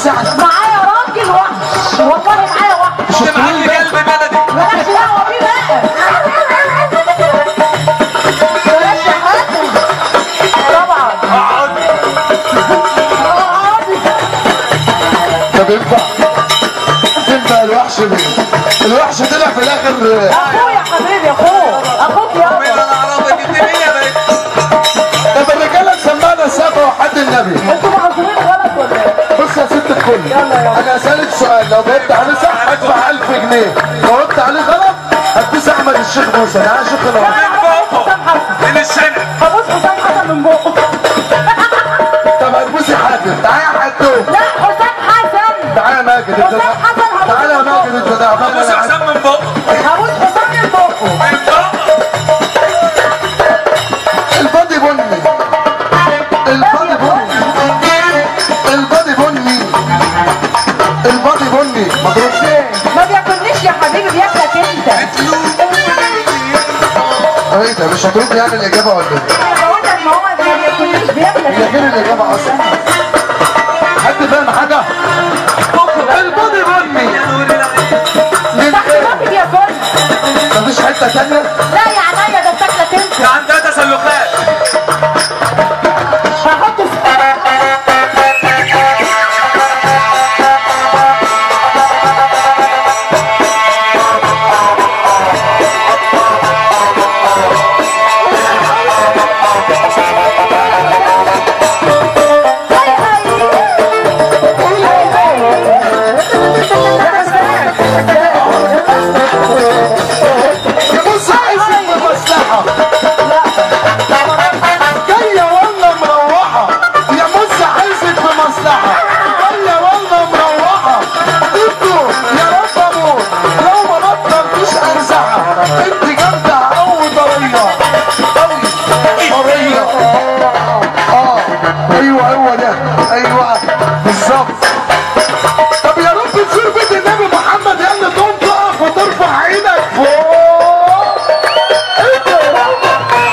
ساعة معايا راجل وحش والله معايا وحش انت معاك قلب بلدي مالكش دعوه بيه بقى بلاش حاجه طبعا اقعد اقعدي. طب ينفع ينفع الوحش مين؟ الوحش طلع في الاخر اخويا حبيبي اخوك اخوك من يابا انا اعرفك انت مين يا بنت طب الرجاله سمعنا السقف وحد النبي انتوا معذورين غلط ولا ايه؟ بص يا ست الكل يلا يلا. انا اسالك سؤال لو جاوبت عليه صح هدفع 1000 جنيه جاوبت عليه غلط هتدوس احمد الشيخ موسى انا شيخ انا الوحش هبص حسام حسن من الشنع هبص حسام حسن من بقه طب هتبوسي حاتم تعالى يا حاتم لا حسام حسن تعالى يا ماجد انت حسام حسن هبص تعالى يا من ماجد انت ده عمال بص ولا حسام من بقه هبص حسام من بقه من بقه البادي بني البادي بني البادي بني البادي بني مضروب فين؟ ما بياكلنيش يا حبيبي بياكلك انت ايه ده مش هترد يعني الاجابه ولا ايه؟ انا بقول لك ما هو ما بياكلنيش بياكلك هي فين الاجابه اصلا؟ حد فاهم حاجه؟ البادي بني من تحت فين؟ باطي بياكلني مفيش حته ثانيه؟ لا يا عينيا ده بتاكلك انت ده عندها تسلخات هحط في بص عايزك بمصلحه جايه والله مروحه يا بص عايزك بمصلحه جايه والله مروحه انتوا يا رب اموت لو ما بطلتوش انزعها انت جامده قوي ضريه قوي ضريه اه ايوه هو ده ايوه بالظبط طب يا رب تزور بيت النبي محمد يا ابني تقوم تقف وترفع عينك فوق انت يا رب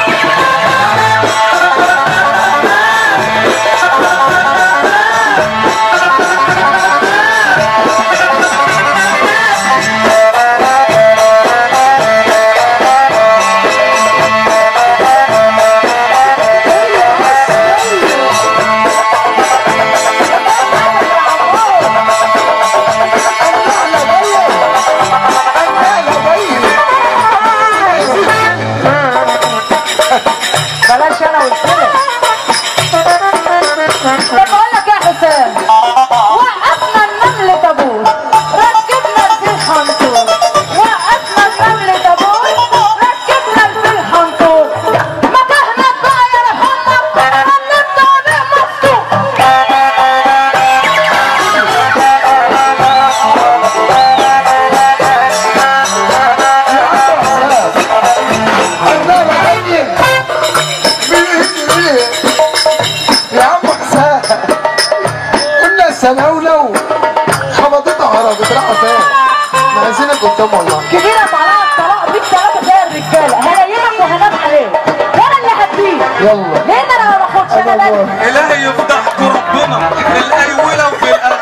بلاش انا والكلام طب اقول لك يا حسام وقفنا النمل تابوت ركبنا الفيل حنطور وقفنا النمل تابوت ركبنا الفيل حنطور ما تهمت بقى يا رحمك ان الطابق مفتوح انا بغني باذن ايه يا عم حسام قلنا سناولو خبطتها عربت راحوا فين؟ ما عايزينك قدام والله كبيرة طلاق طلاق بيك ثلاثة زي الرجالة هنيمك وهنام عليك وانا اللي هديك يلا لان انا ما باخدش انا الله بدي الهي يفضحكوا ربنا في الايوله وفي الاخره